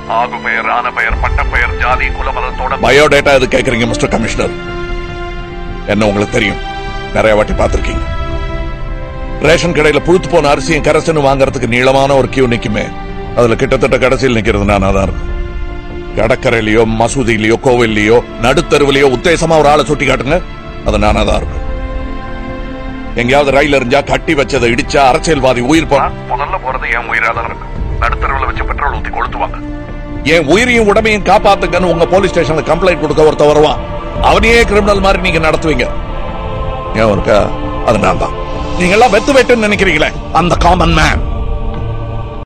ஆகு பெயர் ஆன பெயர் பட்ட பெயர் ஜாதி குலமதத்தோட பயோடேட்டா எது கேக்குறீங்க மிஸ்டர் கமிஷனர் என்ன உங்களுக்கு தெரியும் நிறைய வாட்டி பார்த்திருக்கீங்க ரேஷன் கடையில புழுத்து போன அரிசியும் கரசனும் வாங்குறதுக்கு நீளமான ஒரு கியூ நிக்குமே அதுல கிட்டத்தட்ட கடைசியில் நிக்கிறது நானா தான் இருக்கும் கடற்கரையிலயோ மசூதியிலயோ கோவில்லயோ நடுத்தருவிலையோ உத்தேசமா ஒரு ஆளை சுட்டி காட்டுங்க அது நானா தான் இருக்கும் எங்கேயாவது ரயில் எறிஞ்சா கட்டி வச்சதை இடிச்சா அரசியல்வாதி உயிர் போனா முதல்ல போறது என் உயிரா தான் இருக்கும் நடுத்தரவுல வச்சு பெட்ரோல் ஊத்தி கொளுத்துவாங்க என் உயிரையும் உடமையும் காப்பாத்துங்கன்னு உங்க போலீஸ் ஸ்டேஷன்ல கம்ப்ளைண்ட் கொடுக்க ஒருத்த வருவான் அவனையே கிரிமினல் மாதிரி நீங்க நடத்துவீங்க ஏன் இருக்கா அது நான் தான் நீங்க எல்லாம் வெத்து வெட்டுன்னு நினைக்கிறீங்களே அந்த காமன் மேன்